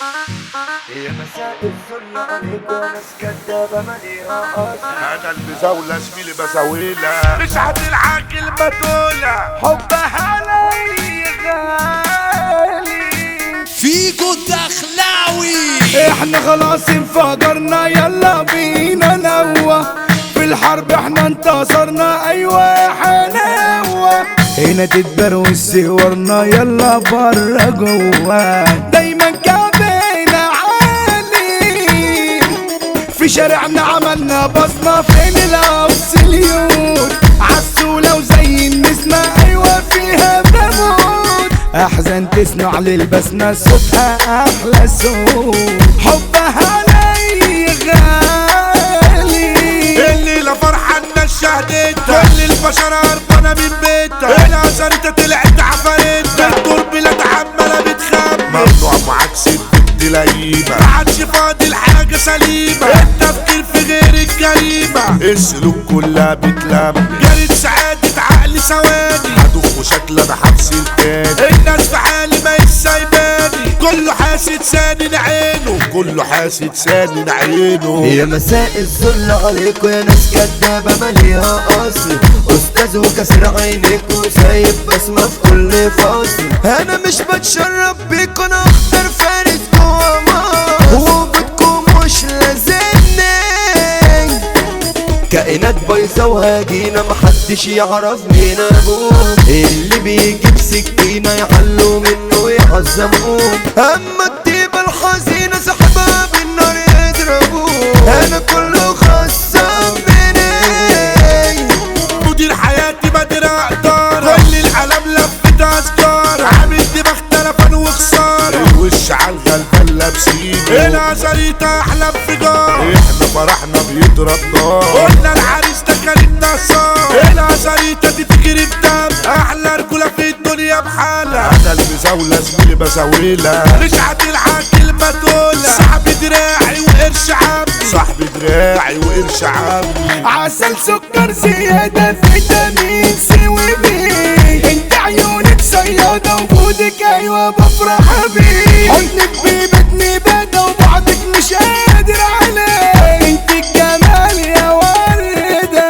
يا مساء الذل عليكم ناس كدابة مليئة أصل انا المزاولة زميلي بساويلة مش هتلحق البتولة حبها لي غالي فيكو دخلاوي احنا خلاص انفجرنا يلا بينا نوى في الحرب احنا انتصرنا ايوه حنوة هنا تتبروز صورنا يلا برا جوا دايما كعبنا عالي في شارعنا عملنا بصمة فين الأوسليون عالسولة وزي النسمة أيوة فيها بموت أحزن تسمع للبسمة صوتها أحلى صوت حبها لي غالي الليلة فرحة الناس شهدتها كل البشر هربانة من بيتها العسرتة طلعت عفارتها التربة لا عمالة بتخمن ممنوع معاك ست لئيمة معادش فاضل حاجة سليمة التفكير في غير الجريمة السلوك كلها بتلم جريت سعادة عقل ثواني هدوخ وشكل انا حبس التاني الناس في حالي ما يسايباني كله حاسد سانن عينه كله حاسد سانن عينه يا مساء الذل عليكم يا ناس كدابة مليها أصل أستاذ وكسر عينيك وسايب بسمة في كل فصل أنا مش بتشرب بيكم أنا أخطر فارس جوا مصر وجودكم مش لازمني كائنات بايظة وهاجينا محدش يعرف مين ابوه اللي بيجيب سكينة يعلوا منه يعظموه اما الطيبة الحزينة صاحبها بالنار يضربوه انا كله خصم مني مدير حياتي بدر اقدار كل العالم لفت اشجار عامل دماغ تلفن وخسارة الوش على الغلبان لابسينه العزريطة احلى انفجار احنا فرحنا بيضرب نار قلنا العريس ده كان النصار العزريطة دي تجري بدم احلى رجولة في الدنيا بحالها انا المزاولة زميلي بزاولة مش هتلحق كلمة تقولها صاحبي دراعي وقرش عمي صاحبي دراعي وقرش عمي عسل سكر زيادة فيتامين سي وبي انت عيونك صيادة وجودك ايوه بفرح بيه حضنك بيبتني بدا وبعدك مش قادر عليه انت الجمال يا وردة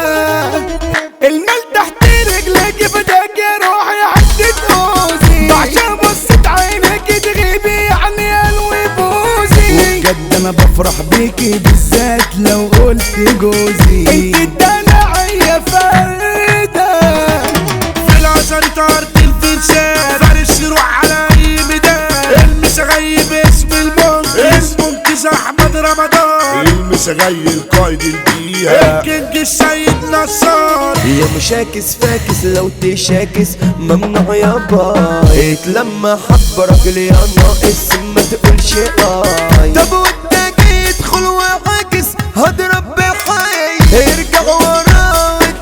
المال تحت رجلك بدك يا روحي عدت اوزي بعشق بصت عينك تغيبي يعني قلبي بوزي بجد انا بفرح بيكي بالذات لو قلت جوزي انت الدلع يا فردة في العصر طارت الفرسان فارس يروح على اي ميدان المسغيب اسم المنقذ اسمه انقذ احمد رمضان المسغي القائد البيئة الكينج السيد نصار يا مشاكس فاكس لو تشاكس ممنوع يا باي اتلمى حب راجل يا ناقص ما تقولش اي طب وانت جاي يدخل وعاكس هضرب بحي ارجع ورا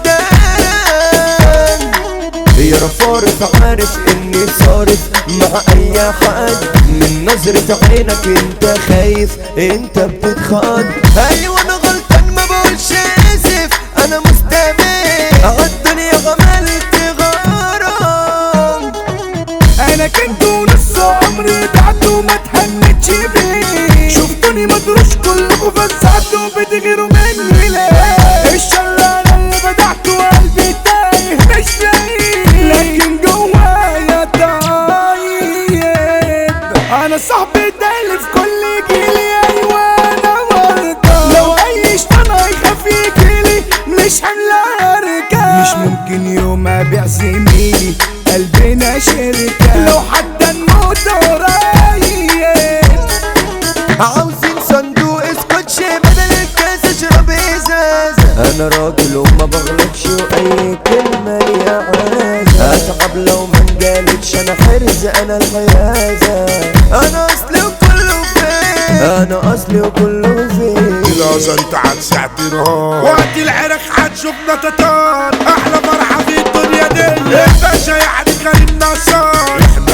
قدام يا رفارف عارف اني صارف مع اي حد من نظرة عينك انت خايف انت بتتخاض ايوه انا غلطان ما بقولش اسف انا مستمر عالدنيا عملت غرام انا كنت نص عمري بعد وما تهنتش بيه شفتوني مدروش كلكم فزعتوا بتغيروا مني ليه الشر انا اللي بدعت وقلبي تايه مش لاقيه لكن جوايا طيب انا صاحبي ده في كل جيلي ايوه انا مرضى لو اي شيطان هيخاف يجيلي مش حمل اركب مش ممكن يوم ابيع زميلي قلبنا شركة لو حتى نموت قريب عاوزين صندوق اسكوتش بدل الكاس اشرب ازازة انا راجل وما بغلطش واي كلمة ليها عازة اتعب لو ما انجالتش انا حرز انا الغيازة انا اصلي وكله فين انا اصلي وكله فين العزر تعال ساعة نهار وقت العرق هتشوفنا تتار احلى فرحة في الدنيا دي الباشا يعني كريم نصار احنا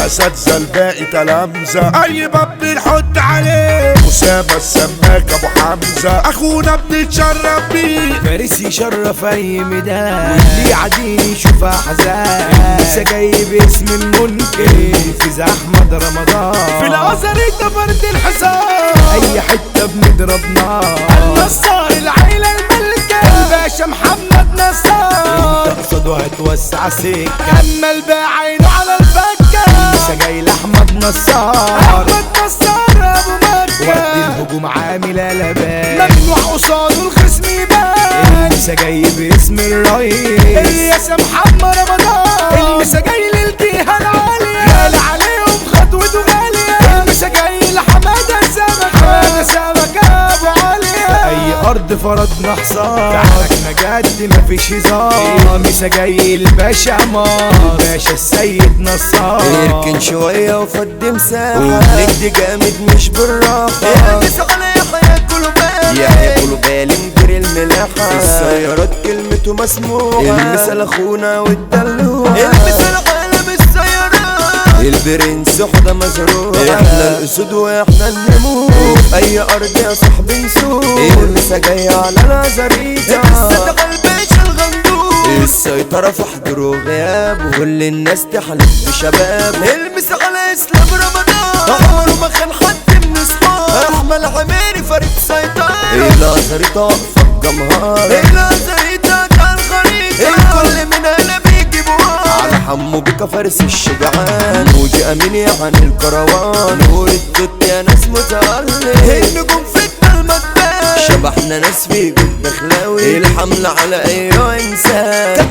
الاساتذه الباقي تلامذه اي باب بنحط عليه اسامه السماك ابو حمزه اخونا بنتشرف بيه فارس يشرف اي ميدان واللي عادي يشوف احزان لسه جاي باسم المنكر في احمد رمضان في الازهر انت فرد الحصان اي حته بنضرب نار النصار العيلة الملكة الباشا محمد نصار تقصد وهتوسع سكه اما الباع عينه على الفكة لسه جاي لاحمد نصار احمد نصار ابو ودي مكة الهجوم عامل قلبان ممنوع قصاده الخصم يبان لسه جاي باسم الرئيس الياس محمد رمضان المسا جاي للجهة العالية غالي عليهم خطوته غالية المسا جاي لحمادة السمكة حمادة سمكة ابو عليا اي ارض فرضنا حصار تعاركنا جد مفيش هزار مسا جاي الباشا عمار باشا السيد نصار اركن شوية وفد مساحة وندي جامد مش بالراحة البس على يحيى كله بالي يحيى كله بالي مدير الملاحة السيارات كلمته مسموعة المثل اخونا والدلوعة البس العالم السيارات البرنس حدا مزروع احنا الاسود واحنا النمور اي ارض يا صاحبي نسوق المسا جاية على العزريطة الصدق الباشا الغندور السيطرة في حضور وغياب وكل الناس تحلف بشباب البس على اسلام رمضان عمره ما خان حد من اصحاب احمد عميري فريق سيطرة الازريطة واقفة بجمهار الازريطة كان خريطة الكل من هنا بيجيبوا على حمو بك فارس الشجعان موجي امين يعني الكروان نور التوت يا ناس متألق النجوم فتنة المدبان شبحنا ناس في جد بخلاوي الحملة على ايوه انسان